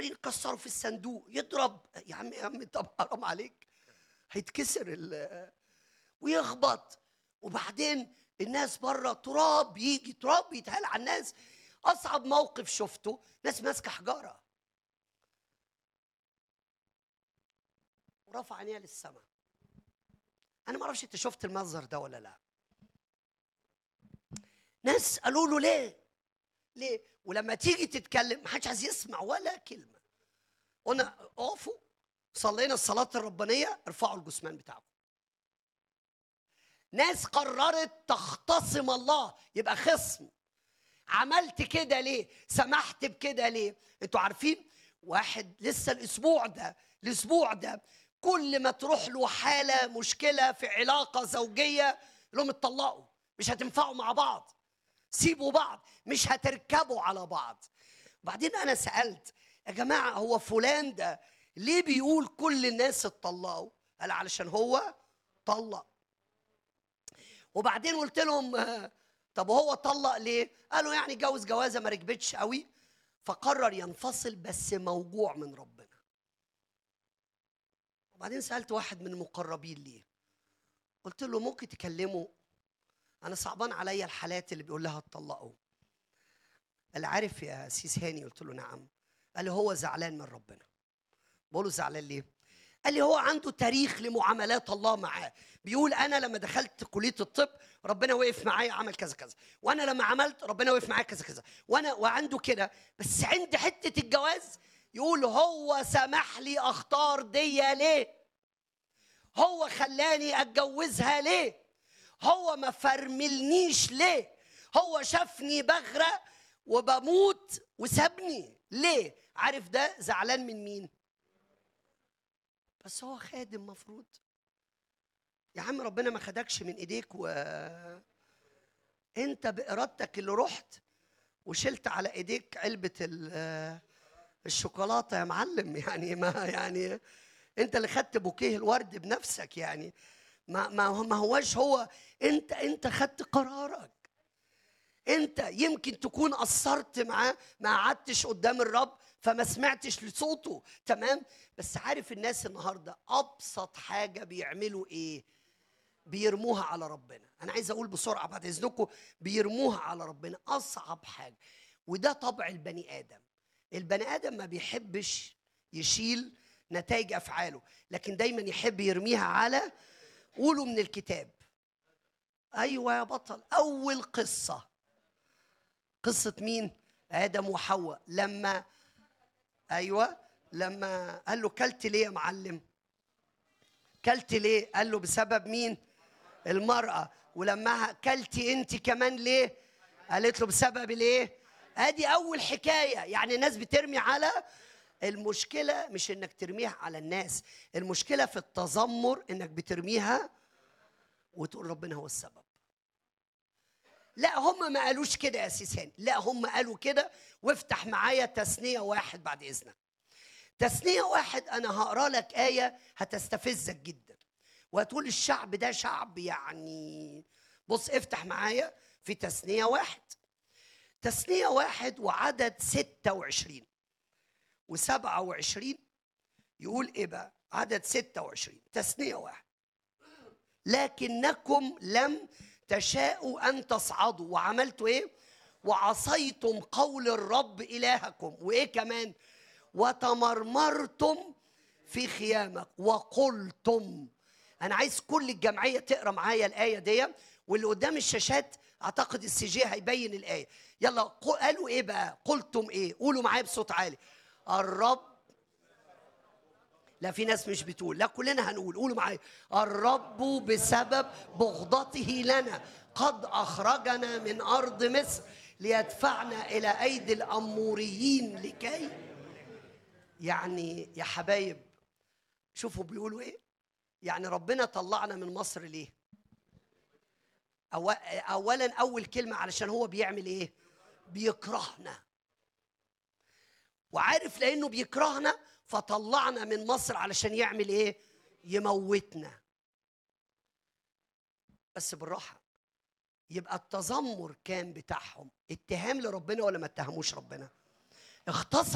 عمالين يكسروا في الصندوق يضرب يا عم يا عم طب حرام عليك هيتكسر ال ويخبط وبعدين الناس بره تراب يجي تراب يتهال على الناس اصعب موقف شفته ناس ماسكه حجاره ورفع عينيها للسماء انا ما اعرفش انت شفت المنظر ده ولا لا ناس قالوا له ليه ليه ولما تيجي تتكلم ما حدش عايز يسمع ولا كلمه قلنا اقفوا صلينا الصلاه الربانيه ارفعوا الجثمان بتاعكم ناس قررت تختصم الله يبقى خصم عملت كده ليه سمحت بكده ليه انتوا عارفين واحد لسه الاسبوع ده الاسبوع ده كل ما تروح له حاله مشكله في علاقه زوجيه لهم اتطلقوا مش هتنفعوا مع بعض سيبوا بعض مش هتركبوا على بعض وبعدين انا سالت يا جماعه هو فلان ده ليه بيقول كل الناس اتطلقوا قال علشان هو طلق وبعدين قلت لهم آه، طب وهو طلق ليه قالوا يعني جوز جوازه ما ركبتش قوي فقرر ينفصل بس موجوع من ربنا وبعدين سالت واحد من المقربين ليه قلت له ممكن تكلمه انا صعبان عليا الحالات اللي بيقول لها اتطلقوا قال لي عارف يا سيس هاني قلت له نعم قال لي هو زعلان من ربنا بقول له زعلان ليه قال لي هو عنده تاريخ لمعاملات الله معاه بيقول انا لما دخلت كليه الطب ربنا وقف معايا عمل كذا كذا وانا لما عملت ربنا وقف معايا كذا كذا وانا وعنده كده بس عند حته الجواز يقول هو سمح لي اختار دي ليه هو خلاني اتجوزها ليه هو ما فرملنيش ليه هو شافني بغرق وبموت وسابني ليه عارف ده زعلان من مين بس هو خادم مفروض يا عم ربنا ما خدكش من ايديك و انت بارادتك اللي رحت وشلت على ايديك علبه ال- الشوكولاته يا معلم يعني ما يعني انت اللي خدت بوكيه الورد بنفسك يعني ما ما هو- ما هواش هو انت انت خدت قرارك انت يمكن تكون قصرت معاه ما قعدتش قدام الرب فما سمعتش لصوته تمام بس عارف الناس النهارده ابسط حاجه بيعملوا ايه بيرموها على ربنا انا عايز اقول بسرعه بعد اذنكم بيرموها على ربنا اصعب حاجه وده طبع البني ادم البني ادم ما بيحبش يشيل نتائج افعاله لكن دايما يحب يرميها على قولوا من الكتاب ايوه يا بطل اول قصه قصه مين ادم وحواء لما ايوه لما قال له كلت ليه يا معلم كلت ليه قال له بسبب مين المراه ولما كلتي انت كمان ليه قالت له بسبب الايه ادي اول حكايه يعني الناس بترمي على المشكله مش انك ترميها على الناس المشكله في التذمر انك بترميها وتقول ربنا هو السبب لا هم ما قالوش كده يا سيسان لا هم قالوا كده وافتح معايا تثنية واحد بعد إذنك تثنية واحد أنا هقرا لك آية هتستفزك جدا وهتقول الشعب ده شعب يعني بص افتح معايا في تثنية واحد تثنية واحد وعدد ستة وعشرين وسبعة وعشرين يقول إيه بقى عدد ستة وعشرين تثنية واحد لكنكم لم تشاءوا ان تصعدوا وعملتوا ايه وعصيتم قول الرب الهكم وايه كمان وتمرمرتم في خيامك وقلتم انا عايز كل الجمعيه تقرا معايا الايه دي واللي قدام الشاشات اعتقد السي جي هيبين الايه يلا قو- قالوا ايه بقى قلتم ايه قولوا معايا بصوت عالي الرب لا في ناس مش بتقول لا كلنا هنقول قولوا معايا الرب بسبب بغضته لنا قد اخرجنا من ارض مصر ليدفعنا الى ايدي الاموريين لكي يعني يا حبايب شوفوا بيقولوا ايه يعني ربنا طلعنا من مصر ليه أو اولا اول كلمه علشان هو بيعمل ايه بيكرهنا وعارف لانه بيكرهنا فطلعنا من مصر علشان يعمل ايه يموتنا بس بالراحه يبقى التذمر كان بتاعهم اتهام لربنا ولا ما اتهموش ربنا اختصر